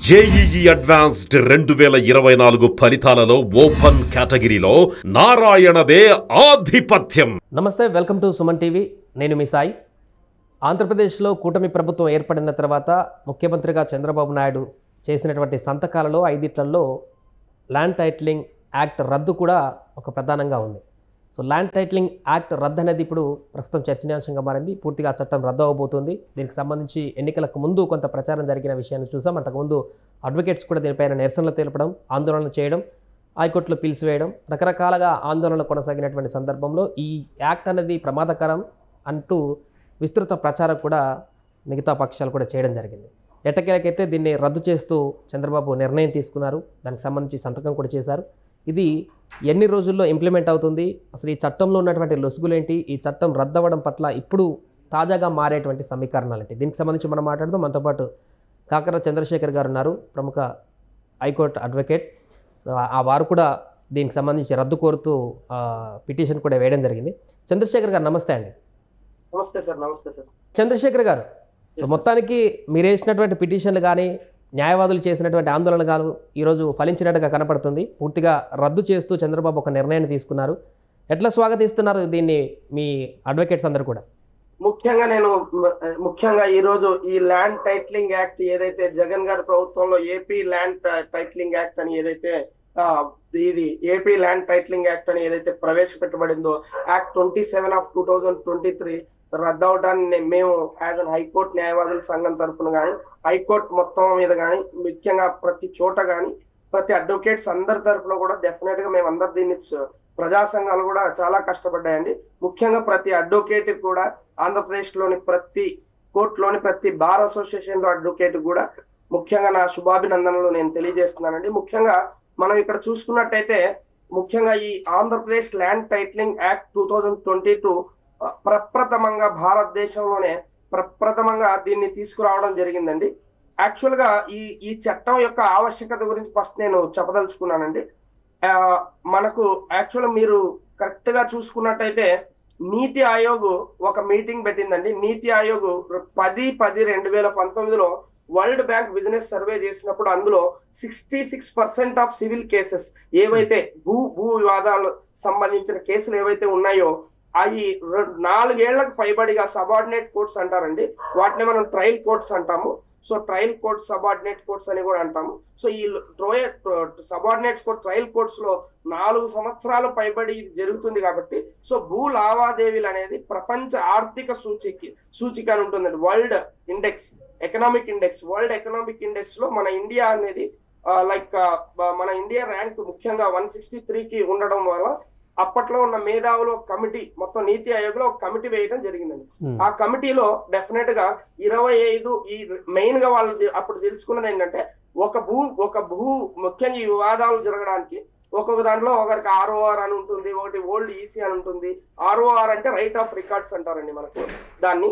JEE advanced రెండు వేల ఇరవై నాలుగు ఫలితాలలో ఓపెన్ కేటగిరీలో నారాయణదే ఆధిపత్యం నమస్తే వెల్కమ్ టు సుమన్ టీవీ నేను మీ సాయి ఆంధ్రప్రదేశ్లో కూటమి ప్రభుత్వం ఏర్పడిన తర్వాత ముఖ్యమంత్రిగా చంద్రబాబు నాయుడు చేసినటువంటి సంతకాలలో ఐదిట్లలో ల్యాండ్ టైటిలింగ్ యాక్ట్ రద్దు కూడా ఒక ప్రధానంగా ఉంది సో ల్యాండ్ టైటిలింగ్ యాక్ట్ రద్దు అనేది ఇప్పుడు ప్రస్తుతం చర్చనీయాంశంగా మారింది పూర్తిగా ఆ చట్టం రద్దు అవబోతుంది దీనికి సంబంధించి ఎన్నికలకు ముందు కొంత ప్రచారం జరిగిన విషయాన్ని చూసాం అంతకుముందు అడ్వకేట్స్ కూడా దీనిపైన నిరసనలు తెలపడం ఆందోళన చేయడం హైకోర్టులో పిలిచివేయడం రకరకాలుగా ఆందోళన కొనసాగినటువంటి సందర్భంలో ఈ యాక్ట్ అనేది ప్రమాదకరం అంటూ విస్తృత ప్రచారం కూడా మిగతా పక్షాలు కూడా చేయడం జరిగింది ఎట్టకేలకైతే దీన్ని రద్దు చేస్తూ చంద్రబాబు నిర్ణయం తీసుకున్నారు దానికి సంబంధించి సంతకం కూడా చేశారు ఇది ఎన్ని రోజుల్లో ఇంప్లిమెంట్ అవుతుంది అసలు ఈ చట్టంలో ఉన్నటువంటి లొసుగులేంటి ఈ చట్టం రద్దవడం పట్ల ఇప్పుడు తాజాగా మారేటువంటి సమీకరణాలు ఏంటి దీనికి సంబంధించి మనం మాట్లాడదాం మనతో పాటు కాకర చంద్రశేఖర్ గారు ఉన్నారు ప్రముఖ హైకోర్టు అడ్వకేట్ సో ఆ వారు కూడా దీనికి సంబంధించి రద్దు కోరుతూ ఆ, పిటిషన్ కూడా వేయడం జరిగింది చంద్రశేఖర్ గారు నమస్తే అండి నమస్తే సార్ నమస్తే సార్ చంద్రశేఖర్ గారు సో Yes, sir. మొత్తానికి మీరు వేసినటువంటి పిటిషన్లు కానీ న్యాయవాదులు చేసినటువంటి ఆందోళనలు కానీ ఈరోజు ఫలించినట్టుగా కనపడుతుంది పూర్తిగా రద్దు చేస్తూ చంద్రబాబు ఒక నిర్ణయాన్ని తీసుకున్నారు ఎట్లా స్వాగతిస్తున్నారు దీన్ని మీ అడ్వకేట్స్ అందరూ కూడా ముఖ్యంగా నేను మ- ముఖ్యంగా ఈ రోజు ఈ ల్యాండ్ టైటిలింగ్ యాక్ట్ ఏదైతే జగన్ గారి ప్రభుత్వంలో ఏపీ ల్యాండ్ టై- టైటిలింగ్ యాక్ట్ అని ఏదైతే ఆ, ఇది ఏపీ ల్యాండ్ టైటిలింగ్ యాక్ట్ అని ఏదైతే ప్రవేశపెట్టబడిందో act twenty seven of two thousand twenty three రద్దవడాన్ని మేము యాజ్ అన్ హైకోర్టు న్యాయవాదుల సంఘం తరపున కానీ హైకోర్టు మొత్తం మీద కానీ ముఖ్యంగా ప్రతి చోట కానీ ప్రతి అడ్వకేట్స్ అందరి తరపున కూడా డెఫినెట్ గా మేము అందరు దీన్ని స- ప్రజా సంఘాలు కూడా చాలా కష్టపడ్డాయండి ముఖ్యంగా ప్రతి అడ్వకేట్ కూడా ఆంధ్రప్రదేశ్ లోని ప్రతి కోర్టులోని ప్రతి బార్ అసోసియేషన్ లో అడ్వకేట్ కూడా ముఖ్యంగా నా శుభాభినందనలు నేను తెలియజేస్తున్నానండి ముఖ్యంగా మనం ఇక్కడ చూసుకున్నట్టయితే ముఖ్యంగా ఈ Andhra Pradesh land titling act two thousand twenty two ప్రప్రథమంగా భారతదేశంలోనే ప్రప్రథమంగా దీన్ని తీసుకురావడం జరిగిందండి యాక్చువల్ గా ఈ ఈ చట్టం యొక్క ఆవశ్యకత గురించి ఫస్ట్ నేను చెప్పదలుచుకున్నానండి ఆ, మనకు యాక్చువల్ మీరు కరెక్ట్ గా చూసుకున్నట్టయితే నీతి ఆయోగ్ ఒక మీటింగ్ పెట్టిందండి నీతి ఆయోగ్ పది పది రెండు వేల పంతొమ్మిదిలో వరల్డ్ బ్యాంక్ బిజినెస్ సర్వే చేసినప్పుడు అందులో sixty six percent of civil cases ఏవైతే భూ భూ వివాదాలు సంబంధించిన కేసులు ఏవైతే ఉన్నాయో అవి రె- నాలుగేళ్లకు పైబడిగా సబార్డినేట్ కోర్ట్స్ అంటారండి వాటిని మనం ట్రయల్ కోర్ట్స్ అంటాము so trial courts subordinate courts అని కూడా అంటాము సో ఈ ట్రోయర్ సబార్డినేట్ కోర్ట్ ట్రయల్ కోర్ట్స్ లో నాలుగు సంవత్సరాలు పైబడి ఇది జరుగుతుంది కాబట్టి సో భూ లావాదేవీలు అనేది ప్రపంచ ఆర్థిక సూచికి సూచిక అని ఉంటుందండి world index economic index world economic index లో మన ఇండియా అనేది లైక్ మన ఇండియా ర్యాంక్ ముఖ్యంగా వన్ సిక్స్టీ త్రీకి ఉండడం వల్ల అప్పట్లో ఉన్న మేధావులు ఒక కమిటీ మొత్తం నీతి ఆయోగ్ లో ఒక కమిటీ వేయడం జరిగిందండి ఆ కమిటీలో డెఫినెట్ గా ఇరవై ఐదు ఈ మెయిన్ గా వాళ్ళు ది- అప్పుడు తెలుసుకున్నది ఏంటంటే ఒక భూ ఒక భూ ముఖ్యంగా ఈ వివాదాలు జరగడానికి ఒక్కొక్క దాంట్లో ఒకరికి ఆర్ఓఆర్ అని ఉంటుంది ఒకటి ఓల్డ్ ఈసీ అని ఉంటుంది ఆర్ఓఆర్ అంటే రైట్ ఆఫ్ రికార్డ్స్ అంటారండి మనకు దాన్ని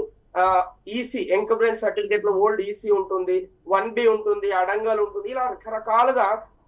ఈసీ ఎంక్వైరీ సర్టిఫికేట్ లో ఓల్డ్ ఈసీ ఉంటుంది వన్ బి ఉంటుంది అడంగల్ ఉంటుంది ఇలా రకరకాలుగా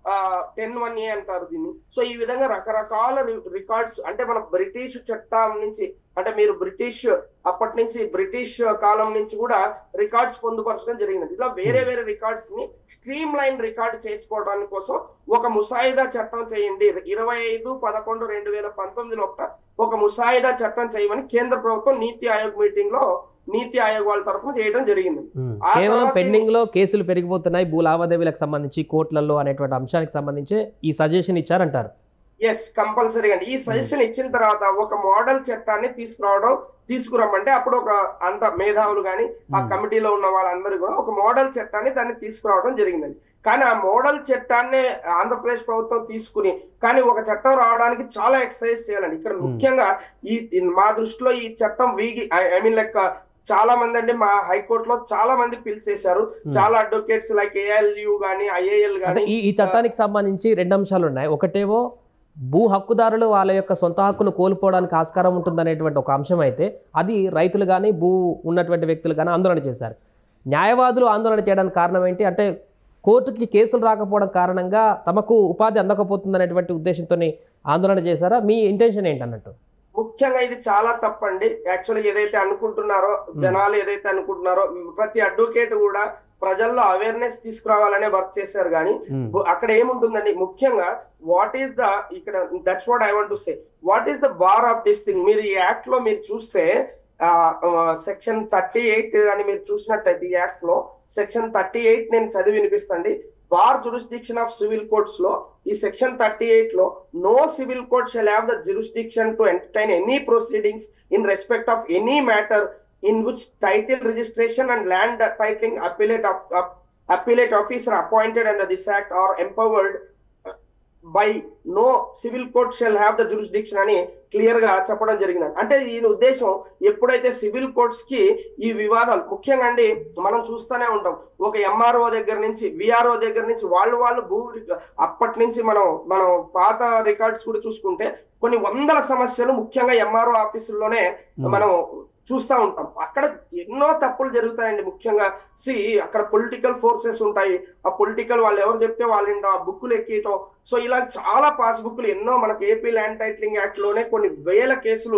టెన్ వన్ ఏ అంటారు దీన్ని సో ఈ విధంగా రకరకాల రికార్డ్స్ అంటే మన బ్రిటిష్ చట్టం నుంచి అంటే మీరు బ్రిటిష్ అప్పటి నుంచి బ్రిటిష్ కాలం నుంచి కూడా రికార్డ్స్ పొందుపరచడం జరిగినది ఇలా వేరే వేరే రికార్డ్స్ ని స్ట్రీమ్ లైన్ రికార్డ్ చేసుకోవడానికి కోసం ఒక ముసాయిదా చట్టం చేయండి ఇరవై ఐదు పదకొండు రెండు వేల పంతొమ్మిది లోపల ఒక ముసాయిదా చట్టం చేయమని కేంద్ర ప్రభుత్వం నీతి ఆయోగ్ మీటింగ్ లో నీతి ఆయోగ్ వాళ్ళ తరఫున చేయడం జరిగింది ఉమ్. ఆ కేవలం తర్వాత పెండింగ్ లో కేసులు పెరిగిపోతున్నాయి భూ లావాదేవీలకు సంబంధించి కోర్టులలో అనేటువంటి అంశానికి సంబంధించి ఈ సజెషన్ ఇచ్చారంటారు ఎస్ కంపల్సరీ అండి ఈ సజెషన్ ఇచ్చిన తర్వాత ఒక మోడల్ చట్టాన్ని తీసుకురావడం తీసుకురమ్మంటే అప్పుడు ఒక అంత మేధావులు కానీ ఆ Hmm. కమిటీలో ఉన్న వాళ్ళందరూ కూడా ఒక మోడల్ చట్టాన్ని దాన్ని తీసుకురావడం జరిగిందండి కానీ ఆ మోడల్ చట్టాన్ని ఆంధ్రప్రదేశ్ ప్రభుత్వం తీసుకుని కానీ ఒక చట్టం రావడానికి చాలా ఎక్సర్సైజ్ చేయాలండి ఇక్కడ Hmm. ముఖ్యంగా ఈ ఈ- మా దృష్టిలో ఈ చట్టం వీగి ఐ మీన్ లైక్ చాలా మంది అండి మా హైకోర్టులో చాలా మంది పిలిచేశారు చాలా అడ్వకేట్స్ లైక్ ఏఎల్యు గానీ ఐఏఎల్ అంటే గానీ ఈ ఈ చట్టానికి సంబంధించి రెండు అంశాలు ఉన్నాయి ఒకటేమో భూ హక్కుదారులు వాళ్ళ యొక్క సొంత హక్కును కోల్పోవడానికి ఆస్కారం ఉంటుందనేటువంటి ఒక అంశం అయితే అది రైతులు కానీ భూ ఉన్నటువంటి వ్యక్తులు కానీ ఆందోళన చేశారు న్యాయవాదులు ఆందోళన చేయడానికి కారణం ఏంటి అంటే కోర్టుకి కేసులు రాకపోవడం కారణంగా తమకు ఉపాధి అందకపోతుందనేటువంటి ఉద్దేశంతో ఆందోళన చేశారా మీ ఇంటెన్షన్ ఏంటన్నట్టు ముఖ్యంగా ఇది చాలా తప్పండి యాక్చువల్గా ఏదైతే అనుకుంటున్నారో జనాలు ఏదైతే అనుకుంటున్నారో ప్రతి అడ్వకేట్ కూడా ప్రజల్లో అవేర్నెస్ తీసుకురావాలనే వర్క్ చేశారు కానీ ఉమ్, అక్కడ ఏముంటుందండి ముఖ్యంగా వాట్ ఈస్ ద ఇక్కడ that's what I want to say what is the bar of this thing మీరు ఈ యాక్ట్ లో మీరు చూస్తే సెక్షన్ థర్టీ ఎయిట్ అని మీరు చూసినట్టయితే ఈ యాక్ట్ లో సెక్షన్ థర్టీ ఎయిట్ నేను చదివి వినిపిస్తండి bar jurisdiction of civil courts లో ఈ సెక్షన్ థర్టీ ఎయిట్ లో no civil court shall have the jurisdiction to entertain any proceedings in respect of any matter in which title registration and land titling appellate of, of appellate officer appointed under this act are empowered uh, by no civil court shall have the jurisdiction అని clear గా చెప్పడం జరిగింది అంటే దీని ఉద్దేశం ఎప్పుడైతే civil courts కి ఈ వివాదాలు ముఖ్యంగా అండి మనం చూస్తూనే ఉంటాం ఒక ఎంఆర్ఓ దగ్గర నుంచి విఆర్ఓ దగ్గర నుంచి వాళ్ళు వాళ్ళు భూ అప్పటి నుంచి మనం మనం పాత రికార్డ్స్ కూడా చూసుకుంటే కొన్ని వందల సమస్యలు ముఖ్యంగా ఎంఆర్ఓ ఆఫీసుల్లోనే మనం చూస్తూ ఉంటాం అక్కడ ఎన్నో తప్పులు జరుగుతాయండి ముఖ్యంగా సి అక్కడ పొలిటికల్ ఫోర్సెస్ ఉంటాయి ఆ పొలిటికల్ వాళ్ళు ఎవరు చెప్తే వాళ్ళు ఆ బుక్కులు ఎక్కియటం సో ఇలా చాలా పాస్ బుక్లు ఎన్నో మనకు ఏపీ ల్యాండ్ టైటిలింగ్ యాక్ట్ లోనే కొన్ని వేల కేసులు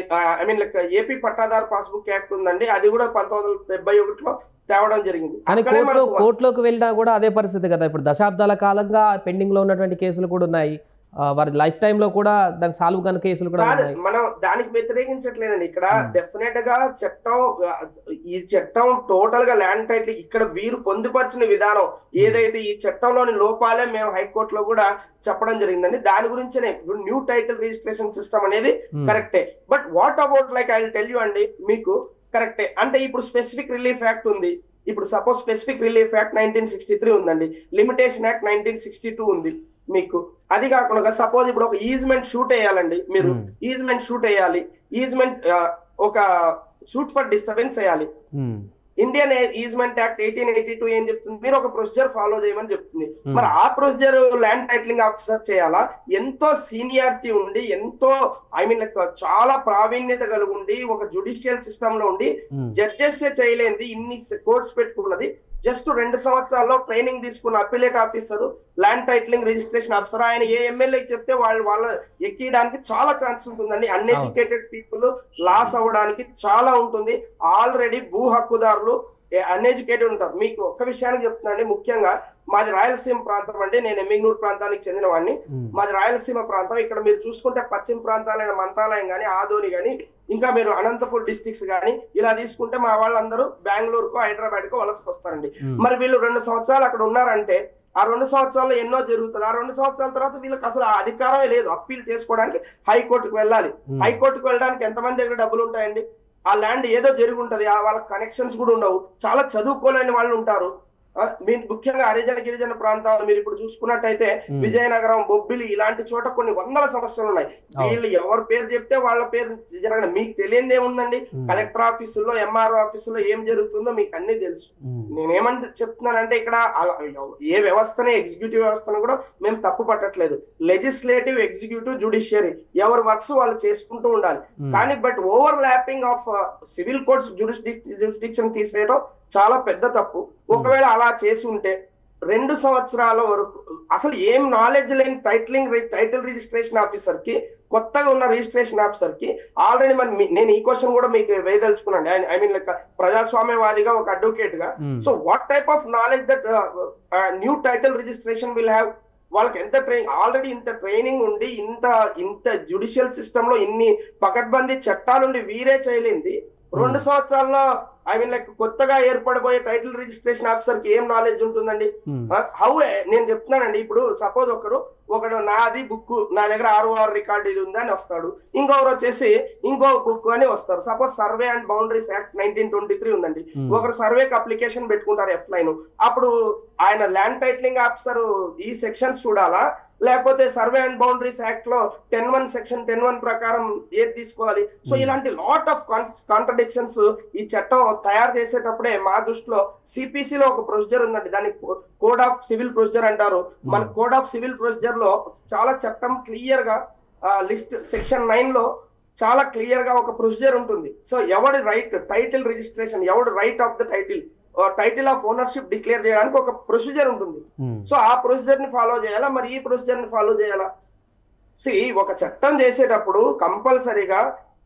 I mean like AP Pattadar passbook act ఉందండి అది కూడా పంతొమ్మిది వందల డెబ్బై ఒకటిలో తేవడం జరిగింది కానీ అక్కడే కోర్టులో మనకు కోర్టులోకి వెళ్ళినా కూడా అదే పరిస్థితి కదా ఇప్పుడు దశాబ్దాల కాలంగా పెండింగ్ లో ఉన్నటువంటి కేసులు కూడా ఉన్నాయి ఆ, వారి లైఫ్ టైమ్ లో కూడా దాని సాల్వ్ కాని కేసులు కూడా కాదు ఉన్నాయి మనం దానికి వ్యతిరేకించట్లేదండి ఇక్కడ Hmm. డెఫినెట్ గా చట్టం ఆ, ఈ చట్టం టోటల్ గా ల్యాండ్ టైటిల్ ఇక్కడ వీరు పొందుపరిచిన విధానం ఏదైతే ఈ చట్టంలోని లోపాలే మేము హైకోర్టులో కూడా చెప్పడం జరిగిందండి దాని గురించే న్యూ టైటిల్ రిజిస్ట్రేషన్ సిస్టమ్ అనేది ఉమ్, కరెక్టే but what about like I tell you అండి మీకు కరెక్టే అంటే ఇప్పుడు స్పెసిఫిక్ రిలీఫ్ యాక్ట్ ఉంది ఇప్పుడు suppose specific relief act nineteen sixty three ఉందండి limitation act nineteen sixty two ఉంది మీకు అది కాకుండా సపోజ్ ఇప్పుడు ఒక ఈజ్మెంట్ షూట్ వేయాలండి మీరు Hmm. ఈజ్మెంట్ షూట్ వేయాలి ఈజ్మెంట్ ఒక షూట్ ఫర్ డిస్టర్బెన్స్ వేయాలి um, Indian easement act eighteen eighty two ఏం చెప్తుంది మీరు ఒక ప్రొసీజర్ ఫాలో చేయమని చెప్తుంది Hmm. మరి ఆ ప్రొసీజర్ ల్యాండ్ టైటిలింగ్ ఆఫీసర్ చేయాలా ఎంతో సీనియారిటీ ఉండి ఎంతో ఐ మీన్ లైక్ చాలా ప్రావీణ్యత కలిగి ఉండి ఒక జుడిషియల్ సిస్టమ్ లో ఉండి ఉమ్, జడ్జెస్ చేయలేంది ఇన్ని కోర్ట్స్ పెట్టుకున్నది జస్ట్ రెండు సంవత్సరాల్లో ట్రైనింగ్ తీసుకున్న appellate officer land titling registration officer ఆయన ఏ ఎమ్మెల్యేకి చెప్తే వాళ్ళు వాళ్ళ ఎక్కియడానికి చాలా ఛాన్స్ ఉంటుందండి అన్ఎడ్యుకేటెడ్ పీపుల్ లాస్ అవ్వడానికి చాలా ఉంటుంది ఆల్రెడీ భూ హక్కుదారులు అన్ఎడ్యుకేటెడ్ ఉంటారు మీకు ఒక్క విషయానికి చెప్తున్నానండి ముఖ్యంగా మాది రాయలసీమ ప్రాంతం అండి నేను ఎమ్మిగ్నూరు ప్రాంతానికి చెందిన వాడిని ఉమ్, మాది రాయలసీమ ప్రాంతం ఇక్కడ మీరు చూసుకుంటే పశ్చిమ ప్రాంతాలైన మంతాలయం కానీ ఆదోని కానీ ఇంకా మీరు అనంతపూర్ డిస్టిక్స్ కానీ ఇలా తీసుకుంటే మా వాళ్ళందరూ బెంగళూరుకో హైదరాబాద్కో వలస వస్తారండి ఉమ్, మరి వీళ్ళు రెండు సంవత్సరాలు అక్కడ ఉన్నారంటే ఆ రెండు సంవత్సరాల్లో ఎన్నో జరుగుతుంది ఆ రెండు సంవత్సరాల తర్వాత వీళ్ళకి అసలు ఆ అధికారమే లేదు అప్పీల్ చేసుకోవడానికి హైకోర్టుకు వెళ్ళాలి ఉమ్, హైకోర్టుకు వెళ్ళడానికి ఎంతమంది దగ్గర డబ్బులు ఉంటాయండి ఆ ల్యాండ్ ఏదో జరిగి ఉంటది ఆ వాళ్ళ కనెక్షన్స్ కూడా ఉండవు చాలా చదువుకోలేని వాళ్ళు ఉంటారు ఆ, మీరు ముఖ్యంగా హరిజన గిరిజన ప్రాంతాలు మీరు ఇప్పుడు చూసుకున్నట్టయితే ఉమ్, విజయనగరం బొబ్బిలి ఇలాంటి చోట కొన్ని వందల సమస్యలు ఉన్నాయి అవును. వీళ్ళు ఎవరి పేరు చెప్తే వాళ్ళ పేరు జరగడం మీకు తెలియదు ఏముందండి ఉమ్, కలెక్టర్ ఆఫీసుల్లో ఎంఆర్ఓ ఆఫీసులో ఏం జరుగుతుందో మీకు అన్ని తెలుసు ఉమ్, నేనేమంటే చెప్తున్నానంటే ఇక్కడ అలా ఏ వ్యవస్థని ఎగ్జిక్యూటివ్ వ్యవస్థను కూడా మేము తప్పు పట్టట్లేదు లెజిస్లేటివ్ ఎగ్జిక్యూటివ్ జుడిషియరీ ఎవరి వర్క్స్ వాళ్ళు చేసుకుంటూ ఉండాలి ఉమ్, కానీ but overlapping of civil courts jurisdiction తీసేయడం చాలా పెద్ద తప్పు ఒకవేళ అలా చేసి ఉంటే రెండు సంవత్సరాల వరకు అసలు ఏం నాలెడ్జ్ లేని టైటిలింగ్ టైటిల్ రిజిస్ట్రేషన్ ఆఫీసర్ కి కొత్తగా ఉన్న రిజిస్ట్రేషన్ ఆఫీసర్ కి ఆల్రెడీ మరి మీ- నేను ఈ క్వశ్చన్ కూడా మీకు వేయదలుచుకున్నాను ఐ మీన్ లైక్ ప్రజాస్వామ్యవాదిగా ఒక అడ్వకేట్ గా um, so what type of knowledge that new title registration will have వాళ్ళకి ఎంత ట్రైనింగ్ ఆల్రెడీ ఇంత ట్రైనింగ్ ఉండి ఇంత ఇంత జుడిషియల్ సిస్టమ్ లో ఇన్ని పకడ్బందీ చట్టాలుండి వీరే చేయలేంది రెండు సంవత్సరాల్లో ఐ మీన్ లైక్ కొత్తగా ఏర్పడబోయే టైటిల్ రిజిస్ట్రేషన్ ఆఫీసర్ కి ఏం నాలెడ్జ్ ఉంటుందండి ఉమ్, హౌ నేను చెప్తున్నానండి ఇప్పుడు సపోజ్ ఒకరు ఒకడు నాది బుక్ నా దగ్గర ఆరు ఆరు రికార్డు ఇది ఉంది అని వస్తాడు ఇంకొకరు వచ్చేసి ఇంకో బుక్ అని వస్తారు suppose survey and boundaries act nineteen twenty three ఉందండి ఉమ్, ఒకరు సర్వేకి అప్లికేషన్ పెట్టుకుంటారు ఎఫ్ లైన్ అప్పుడు ఆయన ల్యాండ్ టైటిలింగ్ ఆఫీసర్ ఈ సెక్షన్స్ చూడాలా లేకపోతే సర్వే అండ్ బౌండరీస్ యాక్ట్ లో ten one section ten one ప్రకారం ఏది తీసుకోవాలి సో Hmm. ఇలాంటి లాట్ ఆఫ్ కాంట్రడిక్షన్స్ ఈ చట్టం తయారు చేసేటప్పుడే మా దృష్టిలో CPC లో ఒక ప్రొసీజర్ ఉందండి దాన్ని కోడ్ ఆఫ్ సివిల్ ప్రొసీజర్ అంటారు మన Hmm. Code of civil procedure లో చాలా చట్టం క్లియర్ గా లిస్ట్ సెక్షన్ నైన్ లో చాలా క్లియర్ గా ఒక ప్రొసీజర్ ఉంటుంది సో ఎవడి రైట్ టైటిల్ రిజిస్ట్రేషన్ ఎవడు right of the title title of ownership declare చేయడానికి ఒక ప్రొసీజర్ ఉంటుంది ఉమ్, సో ఆ ప్రొసీజర్ ని ఫాలో చేయాలా మరి ఈ ప్రొసీజర్ ని ఫాలో చేయాలా సి ఒక చట్టం చేసేటప్పుడు కంపల్సరీగా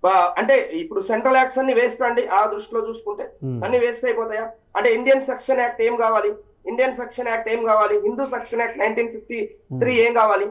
బా- అంటే ఇప్పుడు సెంట్రల్ యాక్ట్స్ అన్ని వేస్ట్ అండి ఆ దృష్టిలో చూసుకుంటే Hmm. అన్ని వేస్ట్ అయిపోతాయా అంటే ఇండియన్ సెక్షన్ యాక్ట్ ఏం కావాలి ఇండియన్ సెక్షన్ యాక్ట్ ఏం కావాలి Hindu section act nineteen fifty three ఏం కావాలి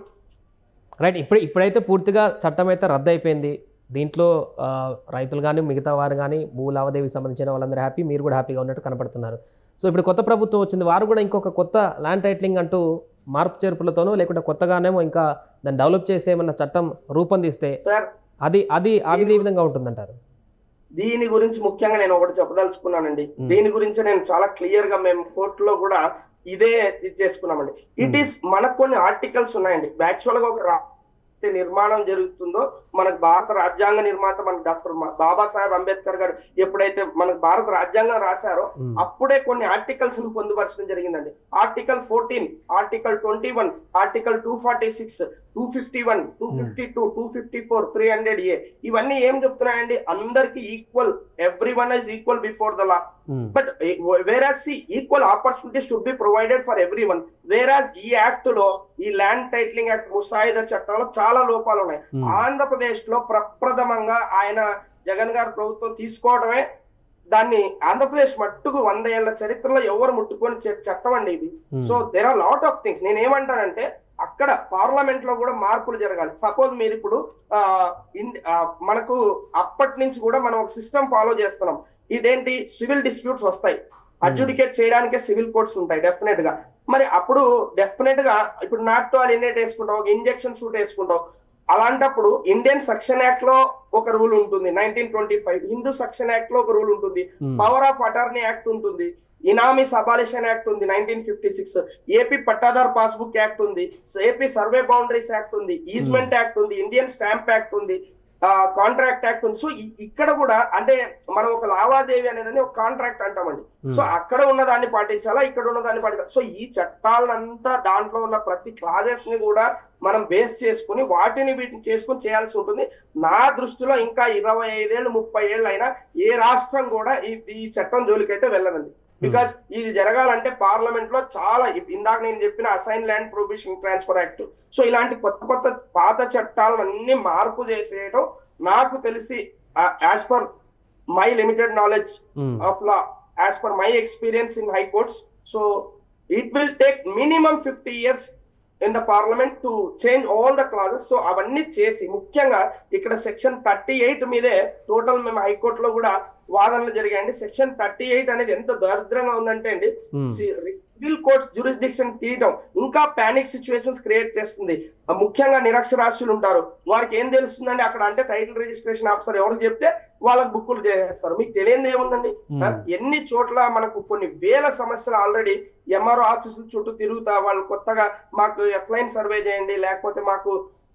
రైట్ ఇప్పుడు ఇప్పుడైతే పూర్తిగా చట్టం అయితే రద్దు అయిపోయింది దీంట్లో ఆ, రైతులు కానీ మిగతా వారు కానీ భూ లావాదేవీకి సంబంధించిన వాళ్ళందరూ హ్యాపీ మీరు కూడా హ్యాపీగా ఉన్నట్టు కనపడుతున్నారు సో ఇప్పుడు కొత్త ప్రభుత్వం వచ్చింది వారు కూడా ఇంకొక కొత్త ల్యాండ్ టైటిలింగ్ అంటూ మార్పు చేర్పులతోనో లేకుంటే కొత్తగానేమో ఇంకా దాన్ని డెవలప్ చేసే ఏమన్నా చట్టం రూపొందిస్తే సార్ అది అది అది ఏ విధంగా ఉంటుందంటారు దీని గురించి ముఖ్యంగా నేను ఒకటి చెప్పదలుచుకున్నానండి Hmm. దీని గురించి నేను చాలా క్లియర్ గా మేము కోర్టులో కూడా ఇదే ఇది చేసుకున్నామండి ఇట్ ఈస్ మనకు కొన్ని ఆర్టికల్స్ ఉన్నాయండి యాక్చువల్ గా ఒక రా- అయితే నిర్మాణం జరుగుతుందో మనకు భారత రాజ్యాంగ నిర్మాత మన డాక్టర్ మ- బాబాసాహెబ్ అంబేద్కర్ గారు ఎప్పుడైతే మనకు భారత రాజ్యాంగం రాశారో Hmm. అప్పుడే కొన్ని ఆర్టికల్స్ ను పొందుపరచడం జరిగిందండి article fourteen article twenty one article two forty six two fifty one two fifty two two fifty four three hundred A ఇవన్నీ ఏం చెప్తున్నాయండి అందరికి equal every one is equal before the law um, but whereas సి equal opportunity should be provided for every one whereas ఈ act లో ఈ land titling act ముసాయిదా చట్టంలో చాలా లోపాలు ఉన్నాయి Hmm. ఆంధ్రప్రదేశ్ లో ప్రప్రథమంగా ఆయన జగన్ గారు ప్రభుత్వం తీసుకోవడమే దాన్ని ఆంధ్రప్రదేశ్ మట్టుకు వంద ఏళ్ల చరిత్రలో ఎవరు ముట్టుకొని చ- చట్టం అండి ఇది Hmm. So there are lot of things నేను ఏమంటానంటే అక్కడ పార్లమెంట్ లో కూడా మార్పులు జరగాలి సపోజ్ మీరు ఇప్పుడు ఆ, ఇన్- ఆ, మనకు అప్పటి నుంచి కూడా మనం ఒక సిస్టమ్ ఫాలో చేస్తున్నాం ఇదేంటి సివిల్ డిస్ప్యూట్స్ వస్తాయి అడ్జుడికేట్ చేయడానికే సివిల్ కోర్ట్స్ ఉంటాయి డెఫినెట్ గా మరి అప్పుడు డెఫినెట్ గా ఇప్పుడు నాట్ టు అలినేట్ వేసుకుంటావు ఒక ఇంజెక్షన్ షూట్ వేసుకుంటావు అలాంటప్పుడు ఇండియన్ సెక్షన్ యాక్ట్ లో ఒక రూల్ ఉంటుంది nineteen twenty five Hindu section act లో ఒక రూల్ ఉంటుంది Hmm. Power of attorney act ఉంటుంది ఇనామీస్ అబాలిషన్ యాక్ట్ ఉంది nineteen fifty six AP pattadar passbook act ఉంది ఏపీ సర్వే బౌండరీస్ యాక్ట్ ఉంది ఈజ్మెంట్ యాక్ట్ ఉంది ఇండియన్ స్టాంప్ యాక్ట్ ఉంది కాంట్రాక్ట్ యాక్ట్ ఉంది సో ఇ- ఇక్కడ కూడా అంటే మనం ఒక లావాదేవీ అనేది ఒక కాంట్రాక్ట్ అంటామండి సో అక్కడ ఉన్న దాన్ని పాటించాలా ఇక్కడ ఉన్న దాన్ని పాటించాలా సో ఈ చట్టాలంతా దాంట్లో ఉన్న ప్రతి క్లాజెస్ ని కూడా మనం బేస్ చేసుకుని వాటిని వీటిని చేసుకుని చేయాల్సి ఉంటుంది నా దృష్టిలో ఇంకా ఇరవై ఐదేళ్ళు ముప్పై ఏళ్ళు అయినా ఏ రాష్ట్రం కూడా ఈ ఈ చట్టం జోలికైతే వెళ్ళదండి బికాస్ ఇది జరగాలంటే పార్లమెంట్ లో చాలా ఇప్- ఇందాక నేను చెప్పిన assign land prohibition transfer act so ఇలాంటి కొత్త కొత్త పాత చట్టాలన్నీ మార్పు చేసేయడం నాకు తెలిసి as per my limited knowledge um, of law as per my experience in high courts so it will take minimum 50 years in the parliament to change all the clauses so అవన్నీ చేసి ముఖ్యంగా ఇక్కడ సెక్షన్ థర్టీ ఎయిట్ మీదే total మేము హైకోర్టులో కూడా వాదనలు జరిగాయండి సెక్షన్ థర్టీ ఎయిట్ అనేది ఎంత దరిద్రంగా ఉందంటే అండి ఉమ్, సివిల్ కోర్ట్స్ జ్యూరిస్డిక్షన్ తీయడం ఇంకా పానిక్ సిచ్యువేషన్స్ క్రియేట్ చేస్తుంది ఆ ముఖ్యంగా నిరక్షరాస్యులు ఉంటారు వారికి ఏం తెలుస్తుందండి అక్కడ అంటే టైటిల్ రిజిస్ట్రేషన్ ఆఫీసర్ ఎవరికి చెప్తే వాళ్ళకి బుక్కులు చేసేస్తారు మీకు తెలియదు ఏముందండి Hmm. ఆ, ఎన్ని చోట్ల మనకు కొన్ని వేల సమస్యలు ఆల్రెడీ ఎంఆర్ఓ ఆఫీసుల చుట్టూ తిరుగుతా వాళ్ళు కొత్తగా మాకు ఎఫ్లైన్ సర్వే చేయండి లేకపోతే మాకు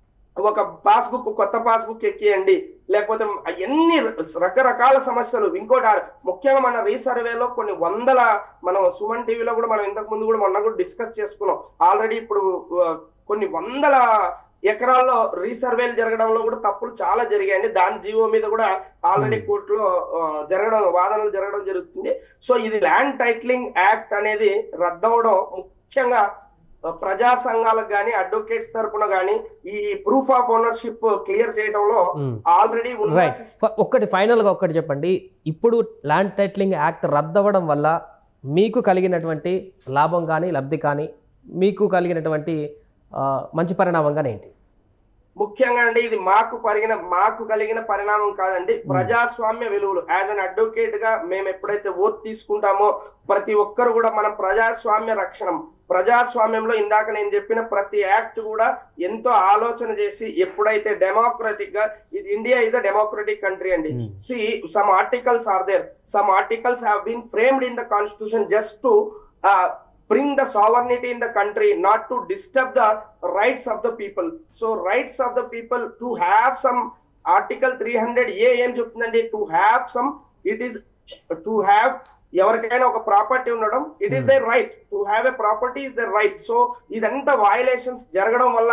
ఒక పాస్బుక్ కొత్త పాస్బుక్ ఎక్కియండి లేకపోతే ఎన్ని రకరకాల సమస్యలు ఇంకోటి ఆ- ముఖ్యంగా మన రీసర్వేలో కొన్ని వందల మనం సుమన్ టీవీలో కూడా మనం ఇంతకు ముందు కూడా మొన్న కూడా డిస్కస్ చేసుకున్నాం ఆల్రెడీ ఇప్పుడు ఆ, కొన్ని వందల ఎకరాల్లో రీసర్వేలు జరగడంలో కూడా తప్పులు చాలా జరిగాయండి దాని జీవో మీద కూడా ఆల్రెడీ Hmm. కోర్టులో ఆ, జరగడం వాదనలు జరగడం జరుగుతుంది సో ఇది ల్యాండ్ టైటిలింగ్ యాక్ట్ అనేది రద్దవడం ముఖ్యంగా ఆ, ప్రజా సంఘాలకు కానీ అడ్వకేట్స్ తరపున కానీ ఈ ప్రూఫ్ ఆఫ్ ఓనర్షిప్ క్లియర్ చేయడంలో ఉమ్. ఆల్రెడీ ఉన్న రైట్ ఫ- ఒక్కటి ఫైనల్గా ఒక్కటి చెప్పండి ఇప్పుడు ల్యాండ్ టైటిలింగ్ యాక్ట్ రద్దవడం వల్ల మీకు కలిగినటువంటి లాభం కానీ లబ్ధి కానీ మీకు కలిగినటువంటి ఆ, మంచి పరిణామం కానీ ఏంటి ముఖ్యంగా అండి ఇది మాకు పరిగిన మాకు కలిగిన పరిణామం కాదండి ప్రజాస్వామ్య విలువలు యాజ్ అన్ అడ్వకేట్ గా మేము ఎప్పుడైతే ఓట్ తీసుకుంటామో ప్రతి ఒక్కరు కూడా మనం ప్రజాస్వామ్య రక్షణం ప్రజాస్వామ్యంలో ఇందాక నేను చెప్పిన ప్రతి యాక్ట్ కూడా ఎంతో ఆలోచన చేసి ఎప్పుడైతే డెమోక్రటిక్ గా ఇది India is a democratic country అండి Hmm. see some articles are there some articles have been framed in the constitution just to uh, bring the sovereignty in the country not to disturb the rights of the people so rights of the people to have some article 300 A ఏం చెప్తుందండి to have some it is to have ఎవరికైనా ఒక property ఉండడం it is Hmm. The right to have a property is the right so ఇదంతా violations జరగడం వల్ల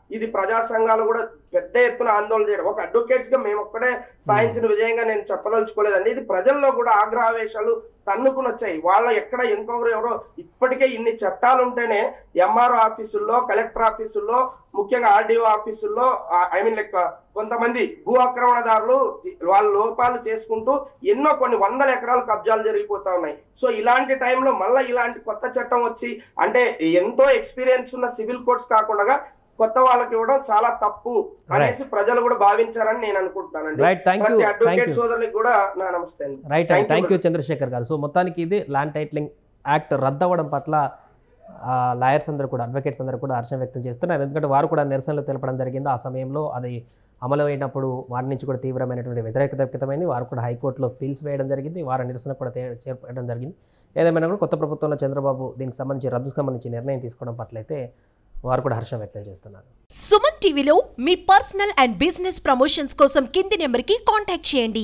ఇది ప్రజా సంఘాలు కూడా పెద్ద ఎత్తున ఆందోళన చేయడం ఒక అడ్వకేట్స్ గా మేము ఒక్కడే సాధించిన విజయంగా నేను చెప్పదలుచుకోలేదండి ఇది ప్రజల్లో కూడా ఆగ్రహావేశాలు తన్నుకుని వచ్చాయి వాళ్ళ ఎక్కడ ఎంక్వైరీ ఎవరో ఇప్పటికే ఇన్ని చట్టాలు ఉంటేనే ఎంఆర్ఓ ఆఫీసుల్లో కలెక్టర్ ఆఫీసుల్లో ముఖ్యంగా ఆర్డీఓ ఆఫీసుల్లో ఐ మీన్ లైక్ కొంతమంది భూ ఆక్రమణదారులు జి- వాళ్ళ లోపాలు చేసుకుంటూ ఎన్నో కొన్ని వందల ఎకరాలు కబ్జాలు జరిగిపోతా ఉన్నాయి సో ఇలాంటి టైంలో మళ్ళీ ఇలాంటి కొత్త చట్టం వచ్చి అంటే ఎంతో ఎక్స్పీరియన్స్ ఉన్న సివిల్ కోర్ట్స్ కాకుండా కొత్త వాళ్ళకి ఇవ్వడం చాలా తప్పు అనేసి ప్రజలు కూడా భావించారని నేను అనుకుంటున్నానండి రైట్ థ్యాంక్ యూ ప్రతి థ్యాంక్ అడ్వకేట్ యూ సోదరులకు కూడా నా నమస్తే అండి రైట్ Thank అండి you, థ్యాంక్ యూ చంద్రశేఖర్ గారు సో మొత్తానికి ఇది ల్యాండ్ టైటిలింగ్ యాక్ట్ రద్దవడం పట్ల లాయర్స్ అందరూ కూడా అడ్వకేట్స్ అందరూ కూడా హర్షం వ్యక్తం చేస్తున్నారు ఎందుకంటే వారు కూడా నిరసనలు తెలపడం జరిగింది ఆ సమయంలో అది అమలు అయినప్పుడు వారి నుంచి కూడా తీవ్రమైనటువంటి వ్యతిరేకత వ్యక్తమైంది వారు కూడా హైకోర్టులో పిల్స్ వేయడం జరిగింది వారి నిరసన కూడా తే- చేపట్టడం జరిగింది ఏదేమైనా కూడా కొత్త ప్రభుత్వంలో చంద్రబాబు దీనికి సంబంధించి రద్దుకు సంబంధించి నిర్ణయం తీసుకోవడం పట్ల అయితే వారు కూడా హర్షం వ్యక్తం చేస్తున్నారు సుమన్ టీవీలో మీ పర్సనల్ అండ్ బిజినెస్ ప్రమోషన్స్ కోసం కింది నెంబర్కి కాంటాక్ట్ చేయండి